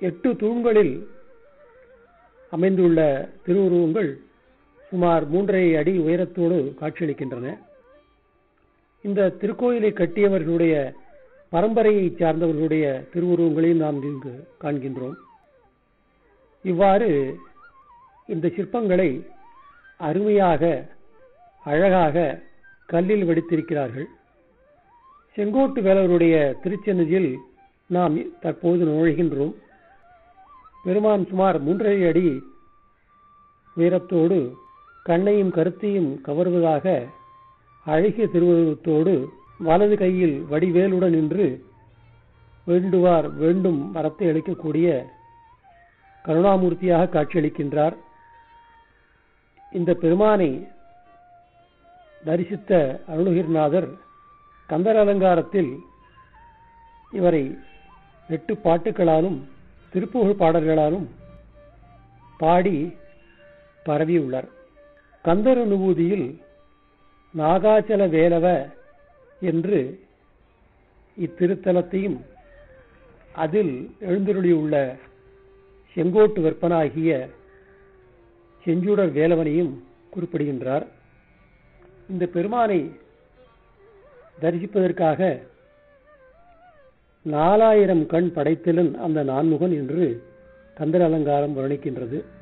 எட்டு தூண்களில் அமைந்துள்ள திருவுருவங்கள் சுமார் மூன்றரை அடி உயரத்தோடு காட்சியளிக்கின்றன இந்த திருக்கோயிலை கட்டியவர்களுடைய பரம்பரையை சார்ந்தவர்களுடைய திருவுருவங்களையும் நாம் இங்கு காண்கின்றோம் இவ்வாறு இந்த சிற்பங்களை அருமையாக அழகாக கல்லில் வடித்திருக்கிறார்கள் செங்கோட்டு வேலவருடைய திருச்சென்னதியில் நாம் தற்போது நுழைகின்றோம் பெருமான் சுமார் மூன்றரை அடி உயரத்தோடு கண்ணையும் கருத்தையும் கவர்வதாக அழகிய திருவுருவத்தோடு வலது கையில் வடிவேலுடன் நின்று வேண்டுவார் வேண்டும் வரத்தை அளிக்கக்கூடிய கருணாமூர்த்தியாக காட்சியளிக்கின்றார் இந்த பெருமானை தரிசித்த அருணகிரிநாதர் கந்தர் அலங்காரத்தில் இவரை எட்டு பாட்டுகளாலும் திருப்புகழ் பாடல்களாலும் பாடி பரவியுள்ளார் கந்தர் அனுபூதியில் நாகாச்சல வேலவ என்று இத்திருத்தலத்தையும் அதில் எழுந்தருளியுள்ள செங்கோட்டு வெப்பனாகிய செஞ்சுடர் வேலவனையும் குறிப்பிடுகின்றார் இந்த பெருமானை தரிசிப்பதற்காக நாலாயிரம் கண் படைத்தலன் அந்த நான்முகன் என்று கந்தர் அலங்காரம் வர்ணிக்கின்றது